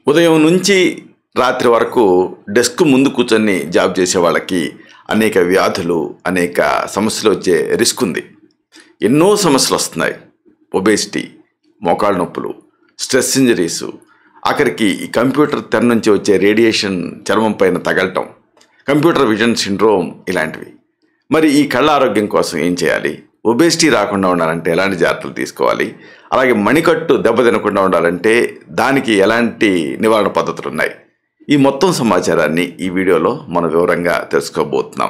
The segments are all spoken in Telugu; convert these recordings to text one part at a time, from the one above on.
ఉదయం నుంచి రాత్రి వరకు డెస్క్ ముందు కూర్చొని జాబ్ చేసే వాళ్ళకి అనేక వ్యాధులు అనేక సమస్యలు వచ్చే రిస్క్ ఉంది ఎన్నో సమస్యలు వస్తున్నాయి ఒబేసిటీ మోకాళ్ళ నొప్పులు స్ట్రెస్ ఇంజరీసు ఆఖరికి ఈ కంప్యూటర్ తెర నుంచి వచ్చే రేడియేషన్ చర్మం పైన తగలటం కంప్యూటర్ విజన్ సిండ్రోమ్ ఇలాంటివి మరి ఈ కళ్ళ ఆరోగ్యం కోసం ఏం చేయాలి ఒబేసిటీ రాకుండా ఉండాలంటే ఎలాంటి జాగ్రత్తలు తీసుకోవాలి అలాగే మణికట్టు దెబ్బతినకుండా ఉండాలంటే దానికి ఎలాంటి నివారణ పద్ధతులు ఉన్నాయి ఈ మొత్తం సమాచారాన్ని ఈ వీడియోలో మనం వివరంగా తెలుసుకోబోతున్నాం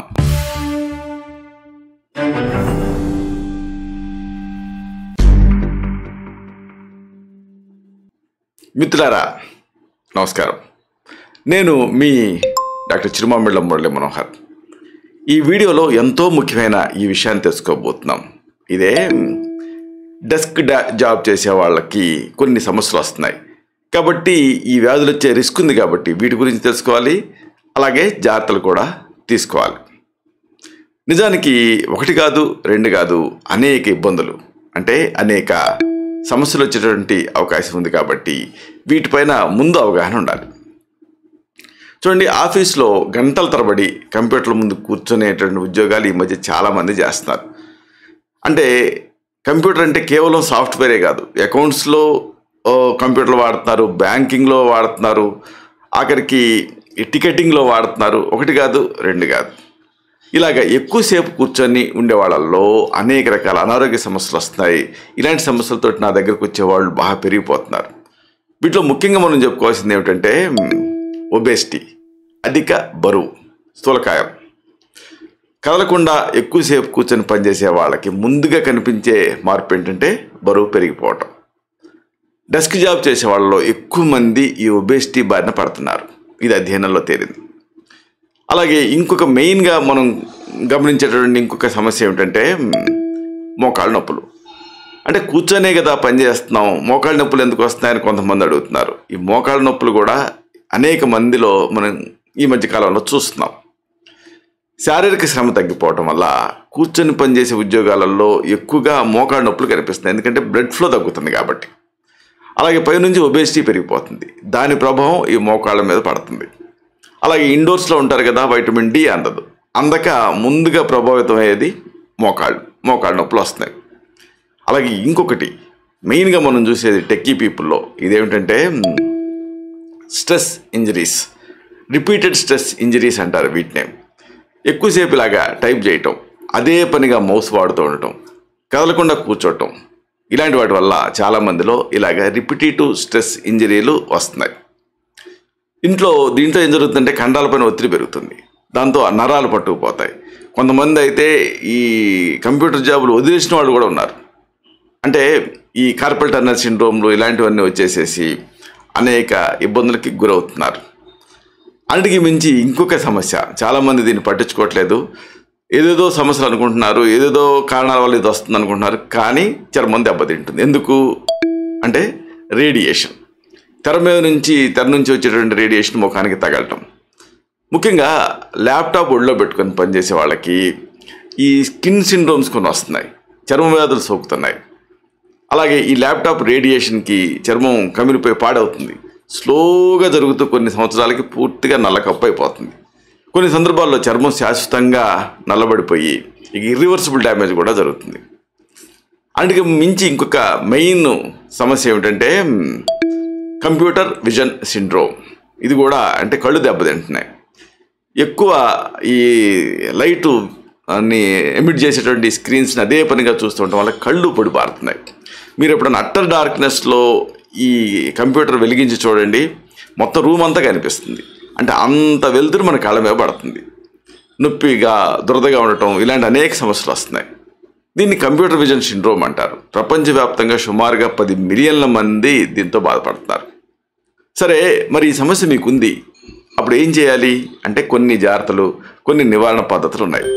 మిత్రులారా నమస్కారం నేను మీ డాక్టర్ చిరుమామిళ్ళ మురళి మనోహర్ ఈ వీడియోలో ఎంతో ముఖ్యమైన ఈ విషయాన్ని తెలుసుకోబోతున్నాం ఇదే డెస్క్ డా- జాబ్ చేసే వాళ్ళకి కొన్ని సమస్యలు వస్తున్నాయి కాబట్టి ఈ వ్యాధులు వచ్చే రిస్క్ ఉంది కాబట్టి వీటి గురించి తెలుసుకోవాలి అలాగే జాగ్రత్తలు కూడా తీసుకోవాలి నిజానికి ఒకటి కాదు రెండు కాదు అనేక ఇబ్బందులు అంటే అనేక సమస్యలు వచ్చేటువంటి అవకాశం ఉంది కాబట్టి వీటిపైన ముందు అవగాహన ఉండాలి చూడండి ఆఫీస్లో గంటల తరబడి కంప్యూటర్ల ముందు కూర్చునేటువంటి ఉద్యోగాలు ఈ మధ్య చాలామంది చేస్తున్నారు అంటే కంప్యూటర్ అంటే కేవలం సాఫ్ట్వేరే కాదు అకౌంట్స్లో ఓ, కంప్యూటర్లు వాడుతున్నారు బ్యాంకింగ్లో వాడుతున్నారు ఆఖరికి ఈ టికెటింగ్లో వాడుతున్నారు ఒకటి కాదు రెండు కాదు ఇలాగ ఎక్కువసేపు కూర్చొని ఉండే వాళ్ళల్లో అనేక రకాల అనారోగ్య సమస్యలు వస్తున్నాయి ఇలాంటి సమస్యలతో నా దగ్గరకు వచ్చే వాళ్ళు బాగా పెరిగిపోతున్నారు వీటిలో ముఖ్యంగా మనం చెప్పుకోవాల్సింది ఏమిటంటే ఒబేసిటీ అధిక బరువు స్థూలకాయం కదలకుండా ఎక్కువసేపు కూర్చొని పనిచేసే వాళ్ళకి ముందుగా కనిపించే మార్పు ఏంటంటే బరువు పెరిగిపోవటం డెస్క్ జాబ్ చేసే వాళ్ళలో ఎక్కువ మంది ఈ ఒబేసిటీ బారిన పడుతున్నారు ఇది అధ్యయనంలో తేలింది అలాగే ఇంకొక మెయిన్గా మనం గమనించేటటువంటి ఇంకొక సమస్య ఏమిటంటే మ్, మోకాళ్ళ నొప్పులు అంటే కూర్చొనే కదా పని చేస్తున్నాం మోకాళ్ళ నొప్పులు ఎందుకు వస్తున్నాయని కొంతమంది అడుగుతున్నారు ఈ మోకాళ్ళ నొప్పులు కూడా అనేక మందిలో మనం ఈ మధ్య కాలంలో చూస్తున్నాం శారీరక శ్రమ తగ్గిపోవటం వల్ల కూర్చొని పనిచేసే ఉద్యోగాలలో ఎక్కువగా మోకాళ్ళ నొప్పులు కనిపిస్తున్నాయి ఎందుకంటే బ్లడ్ ఫ్లో తగ్గుతుంది కాబట్టి అలాగే పైనుంచి ఒబేసిటీ పెరిగిపోతుంది దాని ప్రభావం ఈ మోకాళ్ళ మీద పడుతుంది అలాగే ఇండోర్స్లో ఉంటారు కదా వైటమిన్ డి అందదు అందక ముందుగా ప్రభావితం అయ్యేది మోకాళ్ళు మోకాళ్ళ నొప్పులు వస్తున్నాయి అలాగే ఇంకొకటి మెయిన్గా మనం చూసేది టెక్కీ పీపుల్లో ఇదేమిటంటే మ్, stress injuries repeated stress injuries అంటారు వీటిని ఎక్కువసేపు ఇలాగా టైప్ చేయటం అదే పనిగా మౌస్ వాడుతూ ఉండటం కదలకుండా కూర్చోవటం ఇలాంటి వాటి వల్ల చాలామందిలో ఇలాగ రిపిటేటివ్ స్ట్రెస్ ఇంజరీలు వస్తున్నాయి ఇంట్లో దీంట్లో ఏం జరుగుతుందంటే కండాలపైన ఒత్తిడి పెరుగుతుంది దాంతో ఆ నరాలు పట్టుకుపోతాయి కొంతమంది అయితే ఈ కంప్యూటర్ జాబులు వదిలేసిన వాళ్ళు కూడా ఉన్నారు అంటే ఈ కార్పల్ టర్నర్ సిండ్రోమ్లు ఇలాంటివన్నీ వచ్చేసేసి అనేక ఇబ్బందులకి గురవుతున్నారు అన్నిటికీ మించి ఇంకొక సమస్య చాలామంది దీన్ని పట్టించుకోవట్లేదు ఏదేదో సమస్యలు అనుకుంటున్నారు ఏదేదో కారణాల వల్ల ఇది వస్తుంది అనుకుంటున్నారు కానీ చర్మం దెబ్బతింటుంది ఎందుకు అంటే రేడియేషన్ తెర మీద నుంచి తెర నుంచి వచ్చేటువంటి రేడియేషన్ ముఖానికి తగలటం ముఖ్యంగా ల్యాప్టాప్ ఒళ్ళో పెట్టుకొని పనిచేసే వాళ్ళకి ఈ స్కిన్ సిండ్రోమ్స్ కొన్ని వస్తున్నాయి చర్మ వ్యాధులు సోకుతున్నాయి అలాగే ఈ ల్యాప్టాప్ రేడియేషన్కి చర్మం కమిలిపోయి పాడవుతుంది స్లోగా జరుగుతూ కొన్ని సంవత్సరాలకి పూర్తిగా నల్లకప్పు అయిపోతుంది కొన్ని సందర్భాల్లో చర్మం శాశ్వతంగా నల్లబడిపోయి ఇక ఇర్రివర్సిబుల్ డ్యామేజ్ కూడా జరుగుతుంది అందుకే మించి ఇంకొక మెయిన్ సమస్య ఏమిటంటే మ్, కంప్యూటర్ విజన్ సిండ్రోమ్ ఇది కూడా అంటే కళ్ళు దెబ్బతింటున్నాయి ఎక్కువ ఈ లైటు అన్ని ఎమిట్ చేసేటువంటి స్క్రీన్స్ని అదే పనిగా చూస్తుండటం వల్ల కళ్ళు పొడి పారుతున్నాయి మీరు ఎప్పుడైనా అట్టర్ డార్క్నెస్లో ఈ కంప్యూటర్ వెలిగించి చూడండి మొత్తం రూమ్ అంతా కనిపిస్తుంది అంటే అంత వెలుతురు మన కళ్ళ మీద పడుతుంది నొప్పిగా దురదగా ఉండటం ఇలాంటి అనేక సమస్యలు వస్తున్నాయి దీన్ని కంప్యూటర్ విజన్ సిండ్రోమ్ అంటారు ప్రపంచవ్యాప్తంగా సుమారుగా పది మిలియన్ల మంది దీంతో బాధపడుతున్నారు సరే మరి ఈ సమస్య మీకుంది అప్పుడు ఏం చేయాలి అంటే కొన్ని జాగ్రత్తలు కొన్ని నివారణ పద్ధతులు ఉన్నాయి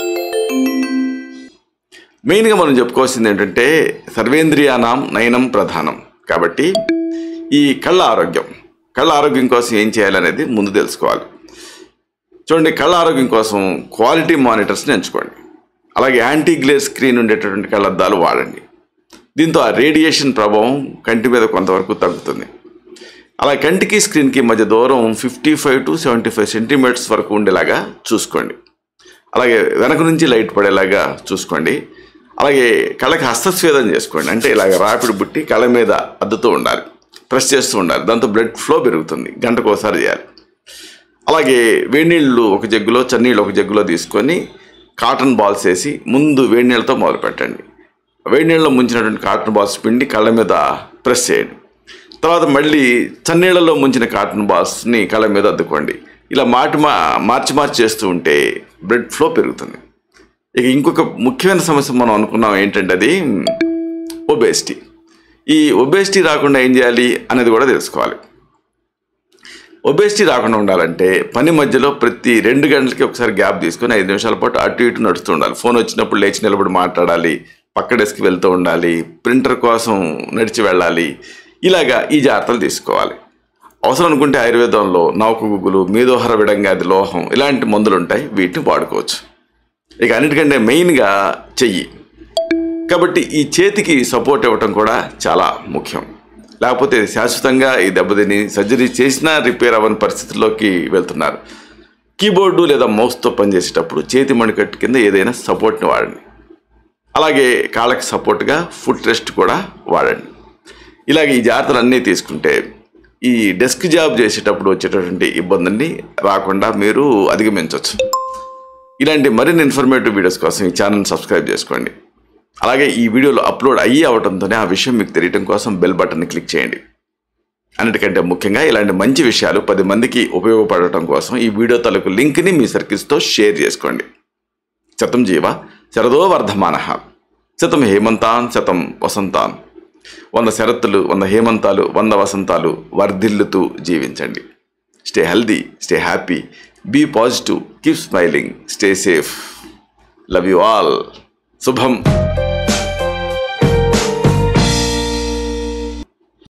మెయిన్గా మనం చెప్పుకోవాల్సింది ఏంటంటే సర్వేంద్రియానాం నయనం ప్రధానం కాబట్టి ఈ కళ్ళ ఆరోగ్యం కళ్ళ ఆరోగ్యం కోసం ఏం చేయాలనేది ముందు తెలుసుకోవాలి చూడండి కళ్ళ ఆరోగ్యం కోసం క్వాలిటీ మానిటర్స్ని ఎంచుకోండి అలాగే యాంటీ గ్లేర్ స్క్రీన్ ఉండేటటువంటి కళ్ళద్దాలు వాడండి దీంతో ఆ రేడియేషన్ ప్రభావం కంటి మీద కొంతవరకు తగ్గుతుంది అలా కంటికి స్క్రీన్కి మధ్య దూరం fifty five to seventy five centimetres వరకు ఉండేలాగా చూసుకోండి అలాగే వెనక నుంచి లైట్ పడేలాగా చూసుకోండి అలాగే కళ్ళకి హస్తస్వేదం చేసుకోండి అంటే ఇలాగ రాపిడి బుట్టి కళ్ళ మీద అద్దుతూ ఉండాలి ప్రెస్ చేస్తూ ఉండాలి దాంతో బ్లడ్ ఫ్లో పెరుగుతుంది గంటకు ఒకసారి చేయాలి అలాగే వేడి నీళ్ళు ఒక జగ్గులో చన్నీళ్ళు ఒక జగ్గులో తీసుకొని కాటన్ బాల్స్ వేసి ముందు వేడి నీళ్ళతో మొదలు పెట్టండి వేడి నీళ్ళలో ముంచినటువంటి కాటన్ బాల్స్ పిండి కళ్ళ మీద ప్రెస్ చేయండి తర్వాత మళ్ళీ చన్నీళ్ళలో ముంచిన కాటన్ బాల్స్ని కళ్ళ మీద అద్దుకోండి ఇలా మాటి మా మార్చి మార్చి చేస్తూ ఉంటే బ్లడ్ ఫ్లో పెరుగుతుంది ఇక ఇంకొక ముఖ్యమైన సమస్య మనం అనుకున్నాం ఏంటంటే అది ఒబేసిటీ ఈ ఒబేసిటీ రాకుండా ఏం చేయాలి అనేది కూడా తెలుసుకోవాలి ఒబేసిటీ రాకుండా ఉండాలంటే పని మధ్యలో ప్రతి రెండు గంటలకి ఒకసారి గ్యాప్ తీసుకొని ఐదు నిమిషాల పాటు అటు ఇటు నడుస్తూ ఉండాలి ఫోన్ వచ్చినప్పుడు లేచి నిలబడి మాట్లాడాలి పక్క డెస్క్కి వెళ్తూ ఉండాలి ప్రింటర్ కోసం నడిచి వెళ్ళాలి ఇలాగా ఈ జాగ్రత్తలు తీసుకోవాలి అవసరం అనుకుంటే ఆయుర్వేదంలో నౌక గుగ్గులు మీదోహర విడంగాది లోహం ఇలాంటి మందులు ఉంటాయి వీటిని వాడుకోవచ్చు ఇక అన్నిటికంటే మెయిన్గా చెయ్యి కాబట్టి ఈ చేతికి సపోర్ట్ ఇవ్వటం కూడా చాలా ముఖ్యం లేకపోతే శాశ్వతంగా ఈ దెబ్బతిని సర్జరీ చేసినా రిపేర్ అవ్వని పరిస్థితుల్లోకి వెళ్తున్నారు కీబోర్డు లేదా మౌస్తో పనిచేసేటప్పుడు చేతి మణికట్టు కింద ఏదైనా సపోర్ట్ని వాడండి అలాగే కాళ్ళకి సపోర్ట్గా ఫుట్ రెస్ట్ కూడా వాడండి ఇలాగ ఈ జాగ్రత్తలు అన్నీ తీసుకుంటే ఈ డెస్క్ జాబ్ చేసేటప్పుడు వచ్చేటటువంటి ఇబ్బందుల్ని రాకుండా మీరు అధిగమించవచ్చు ఇలాంటి మరిన్ని ఇన్ఫర్మేటివ్ వీడియోస్ కోసం ఈ ఛానల్ సబ్స్క్రైబ్ చేసుకోండి అలాగే ఈ వీడియోలు అప్లోడ్ అయ్యి అవడంతోనే ఆ విషయం మీకు తెలియటం కోసం బెల్ బటన్ని క్లిక్ చేయండి అన్నిటికంటే ముఖ్యంగా ఇలాంటి మంచి విషయాలు పది మందికి ఉపయోగపడటం కోసం ఈ వీడియో తాలూకు లింక్ని మీ సర్కిల్స్తో షేర్ చేసుకోండి శతం జీవ శరదో వర్ధమాన శతం హేమంతాన్ శతం వసంతాన్ వంద శరత్తులు వంద హేమంతాలు వంద వసంతాలు వర్ధిల్లుతూ జీవించండి stay healthy stay happy be positive keep smiling stay safe love you all శుభం